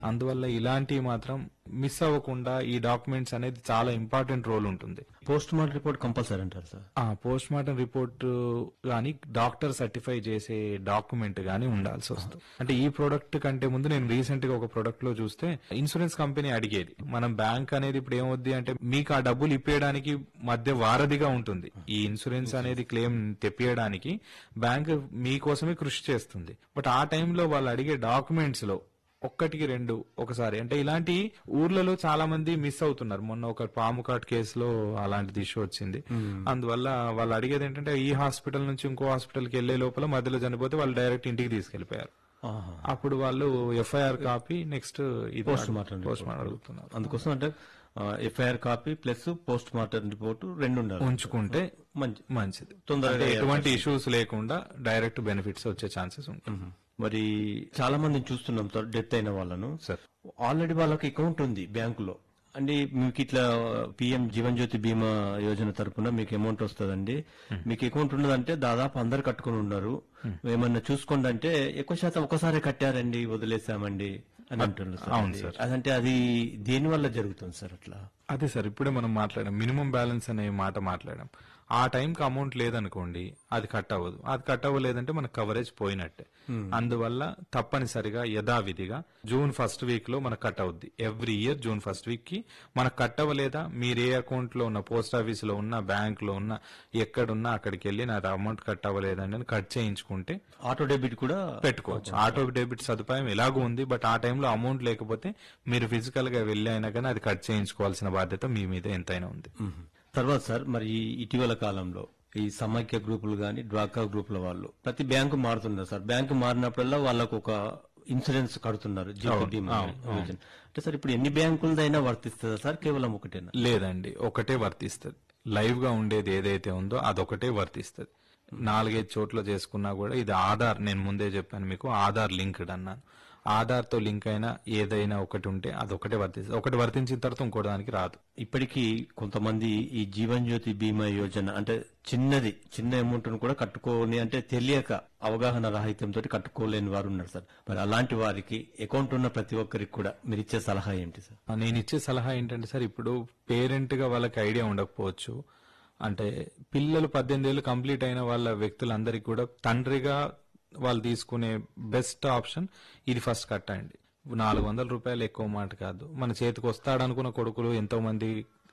అందువల్ల ఇలాంటివి మాత్రం మిస్ అవ్వకుండా ఈ డాక్యుమెంట్స్ అనేది చాలా ఇంపార్టెంట్ రోల్ ఉంటుంది పోస్ట్ మార్టం రిపోర్ట్ కంపల్సరీ అంటారు సార్ ఆ పోస్ట్ మార్టం రిపోర్ట్ గానీ డాక్టర్ సర్టిఫై చేసే డాక్యుమెంట్ గానీ ఉండాల్సి వస్తుంది అంటే ఈ ప్రొడక్ట్ కంటే ముందు నేను రీసెంట్ గా ఒక ప్రొడక్ట్ లో చూస్తే ఇన్సూరెన్స్ కంపెనీ అడిగేది మనం బ్యాంక్ అనేది ఇప్పుడు ఏమవుద్ది అంటే మీకు ఆ డబ్బులు ఇప్పేయడానికి మధ్య వారధిగా ఉంటుంది ఈ ఇన్సూరెన్స్ అనేది క్లెయిమ్ తెప్పియడానికి బ్యాంక్ మీకోసమే కృషి చేస్తుంది బట్ ఆ టైంలో వాళ్ళు అడిగే డాక్యుమెంట్స్ లో ఒక్కటికి రెండు ఒకసారి అంటే ఇలాంటి ఊర్లలో చాలా మంది మిస్ అవుతున్నారు మొన్న ఒక పాము కాట్ కేసులో అలాంటిది ఇష్యూ వచ్చింది అందువల్ల వాళ్ళు అడిగేది ఏంటంటే ఈ హాస్పిటల్ నుంచి ఇంకో హాస్పిటల్కి వెళ్లే లోపల మధ్యలో చనిపోతే వాళ్ళు డైరెక్ట్ ఇంటికి తీసుకెళ్లిపోయారు ఆహా. అప్పుడు వాళ్ళు FIR copy next post mortem post mortem అడుగుతున్నారు అందుకోసం అంటే FIR copy plus post mortem report రెండు ఉండాలి ఉంచుకుంటే మంచి మంచిది తొందరగా అంటే ఎటువంటి ఇష్యూస్ లేకుండా డైరెక్ట్ బెనిఫిట్స్ వచ్చే ఛాన్సెస్ ఉంటాయి మరి చాలా మందిని చూస్తున్నాం సార్ డెత్ అయిన వాళ్ళను సార్ ఆల్రెడీ వాళ్ళకి అకౌంట్ ఉంది బ్యాంకులో అండి మీకు ఇట్లా పిఎం జీవన్ జ్యోతి బీమా యోజన తరపున మీకు అమౌంట్ వస్తుందండి మీకు అకౌంట్ ఉన్నదంటే దాదాపు అందరు కట్టుకుని ఉన్నారు ఏమన్నా చూసుకోండి అంటే ఎక్కువ శాతం ఒకసారి కట్టారండి వదిలేసామండి అని అంటున్నారు సార్. అవును సార్. అదంటే అది దేని వల్ల జరుగుతుంది సార్ అట్లా అదే సార్ ఇప్పుడే మనం మాట్లాడాం మినిమం బ్యాలెన్స్ అనే మాట మాట్లాడాం ఆ టైంకి అమౌంట్ లేదనుకోండి అది కట్ అవ్వదు అది కట్ అవ్వలేదంటే మనకు కవరేజ్ పోయినట్టే అందువల్ల తప్పనిసరిగా యథావిధిగా జూన్ ఫస్ట్ వీక్ లో మనకు కట్ అవుద్ది every year June first week కి మనకు కట్ అవ్వలేదా మీరు ఏ అకౌంట్ లో ఉన్న పోస్ట్ ఆఫీస్ లో ఉన్న బ్యాంక్ లో ఉన్న ఎక్కడున్నా అక్కడికి వెళ్ళి నాది అమౌంట్ కట్ అవ్వలేదండి అని కట్ చేయించుకుంటే ఆటో డెబిట్ కూడా పెట్టుకోవచ్చు ఆటో డెబిట్ సదుపాయం ఎలాగో ఉంది బట్ ఆ టైంలో అమౌంట్ లేకపోతే మీరు ఫిజికల్ గా వెళ్ళి అయినా కానీ అది కట్ చేయించుకోవాల్సిన బాధ్యత మీ మీద ఎంతైనా ఉంది మ్మ్. తర్వాత సార్ మరి ఈ ఇటీవల కాలంలో ఈ సమైక్య గ్రూపులు గాని డ్వాకా గ్రూపుల వాళ్ళు ప్రతి బ్యాంకు మారుతున్నారు సార్ బ్యాంకు మారినప్పుడల్లా వాళ్ళకు ఒక ఇన్సూరెన్స్ కడుతున్నారు జీవిత బీమా యోజన అంటే సార్ ఇప్పుడు ఎన్ని బ్యాంకులదైనా వర్తిస్తుందా సార్ కేవలం ఒకటేనా లేదండి ఒకటే వర్తిస్తుంది లైవ్ గా ఉండేది ఏదైతే ఉందో అదొకటే వర్తిస్తుంది నాలుగైదు చోట్ల చేసుకున్నా కూడా ఇది ఆధార్ నేను ముందే చెప్పాను మీకు ఆధార్ లింక్డ్ అన్నాను ఆధార్ తో లింక్ అయినా ఏదైనా ఒకటి ఉంటే అదొకటే వర్తిస్తుంది ఒకటి వర్తించిన తర్వాత ఇంకో దానికి రాదు ఇప్పటికీ కొంతమంది ఈ జీవన్ జ్యోతి బీమా యోజన అంటే చిన్నది చిన్న అమౌంట్ కూడా కట్టుకోని అంటే తెలియక అవగాహన రాహిత్యంతో కట్టుకోలేని వారు ఉన్నారు సార్ మరి అలాంటి వారికి అకౌంట్ ఉన్న ప్రతి ఒక్కరికి కూడా మీరు ఇచ్చే సలహా ఏంటి సార్ నేను ఇచ్చే సలహా ఏంటంటే సార్ ఇప్పుడు పేరెంట్ గా వాళ్ళకి ఐడియా ఉండకపోవచ్చు అంటే పిల్లలు పద్దెనిమిది ఏళ్ళు కంప్లీట్ అయిన వాళ్ళ వ్యక్తులందరికీ కూడా తండ్రిగా వాళ్ళు తీసుకునే బెస్ట్ ఆప్షన్ ఇది ఫస్ట్ కట్టండి నాలుగు వందల రూపాయలు ఎక్కువ మాట కాదు మన చేతికి వస్తాడనుకున్న కొడుకులు ఎంతో మంది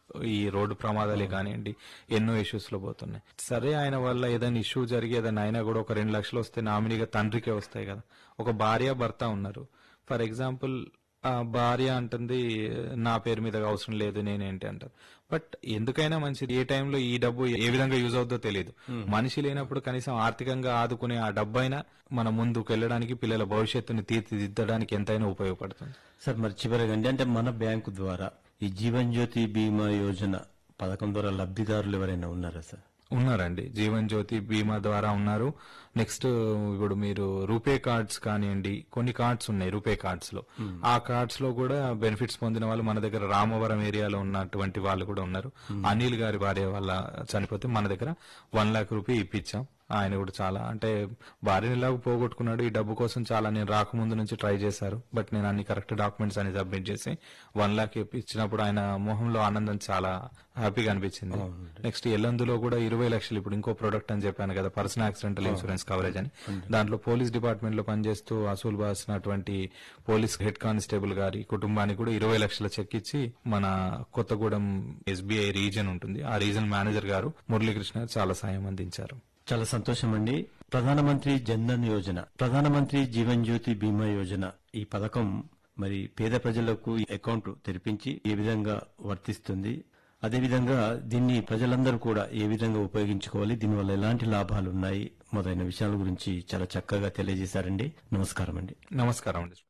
ఈ రోడ్డు ప్రమాదాలే కానివ్వండి ఎన్నో ఇష్యూస్ లో పోతున్నాయి సరే ఆయన వల్ల ఏదైనా ఇష్యూ జరిగి ఏదైనా అయినా కూడా ఒక రెండు లక్షలు వస్తే నామినీగా తండ్రికే వస్తాయి కదా ఒక భార్య భర్త ఉన్నారు ఫర్ ఎగ్జాంపుల్ ఆ భార్య అంటుంది నా పేరు మీద అవసరం లేదు నేనేంటి అంటారు బట్ ఎందుకైనా మంచిది ఏ టైంలో ఈ డబ్బు ఏ విధంగా యూజ్ అవుద్దో తెలియదు మనిషి లేనప్పుడు కనీసం ఆర్థికంగా ఆదుకునే ఆ డబ్బు అయినా మన ముందుకు వెళ్ళడానికి పిల్లల భవిష్యత్తుని తీర్చిదిద్దడానికి ఎంతైనా ఉపయోగపడుతుంది సార్ మరి చివరిగా అండి అంటే మన బ్యాంకు ద్వారా ఈ జీవన్ జ్యోతి బీమా యోజన పథకం ద్వారా లబ్ధిదారులు ఎవరైనా ఉన్నారా సార్ ఉన్నారండి జీవన్ జ్యోతి బీమా ద్వారా ఉన్నారు నెక్స్ట్ ఇప్పుడు మీరు రూపే కార్డ్స్ కానివ్వండి కొన్ని కార్డ్స్ ఉన్నాయి రూపే కార్డ్స్ లో ఆ కార్డ్స్ లో కూడా బెనిఫిట్స్ పొందిన వాళ్ళు మన దగ్గర రామవరం ఏరియాలో ఉన్నటువంటి వాళ్ళు కూడా ఉన్నారు అనిల్ గారి భార్య వాళ్ళ చనిపోతే మన దగ్గర వన్ లాక్ రూపీ ఇప్పించాం ఆయన కూడా చాలా అంటే భార్యని ఇలాగ పోగొట్టుకున్నాడు ఈ డబ్బు కోసం చాలా నేను రాకముందు నుంచి ట్రై చేశారు బట్ నేను అన్ని కరెక్ట్ డాక్యుమెంట్స్ అన్ని సబ్మిట్ చేసి వన్ లాక్ ఇచ్చినప్పుడు ఆయన మొహంలో ఆనందం చాలా హ్యాపీగా అనిపించింది నెక్స్ట్ ఎల్లందులో కూడా ఇరవై లక్షలు ఇప్పుడు ఇంకో ప్రొడక్ట్ అని చెప్పాను కదా పర్సనల్ యాక్సిడెంటల్ ఇన్సూరెన్స్ కవరేజ్ అని దాంట్లో పోలీస్ డిపార్ట్మెంట్ లో పనిచేస్తూ అసూలు బాసినటువంటి పోలీస్ హెడ్ కానిస్టేబుల్ గారి కుటుంబానికి కూడా ఇరవై లక్షల చెక్ ఇచ్చి మన కొత్తగూడెం ఎస్బీఐ రీజన్ ఉంటుంది ఆ రీజన్ మేనేజర్ గారు మురళీకృష్ణ చాలా సాయం అందించారు చాలా సంతోషం అండి ప్రధానమంత్రి జన్ధన్ యోజన ప్రధానమంత్రి జీవన్ జ్యోతి బీమా యోజన ఈ పథకం మరి పేద ప్రజలకు ఈ అకౌంట్ తెరిపించి ఏ విధంగా వర్తిస్తుంది అదేవిధంగా దీన్ని ప్రజలందరూ కూడా ఏ విధంగా ఉపయోగించుకోవాలి దీనివల్ల ఎలాంటి లాభాలు ఉన్నాయి మొదలైన విషయాల గురించి చాలా చక్కగా తెలియజేశారండి నమస్కారం అండి నమస్కారం అండి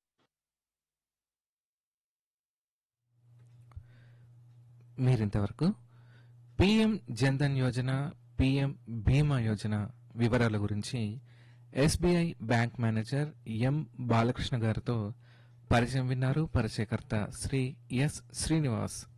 మీరింతవరకు పిఎం జన్ధన్ యోజన పిఎం బీమా యోజన వివరాల గురించి SBI bank manager M Balakrishna గారితో పరిచయం విన్నారు పరిచయకర్త శ్రీ ఎస్ శ్రీనివాస్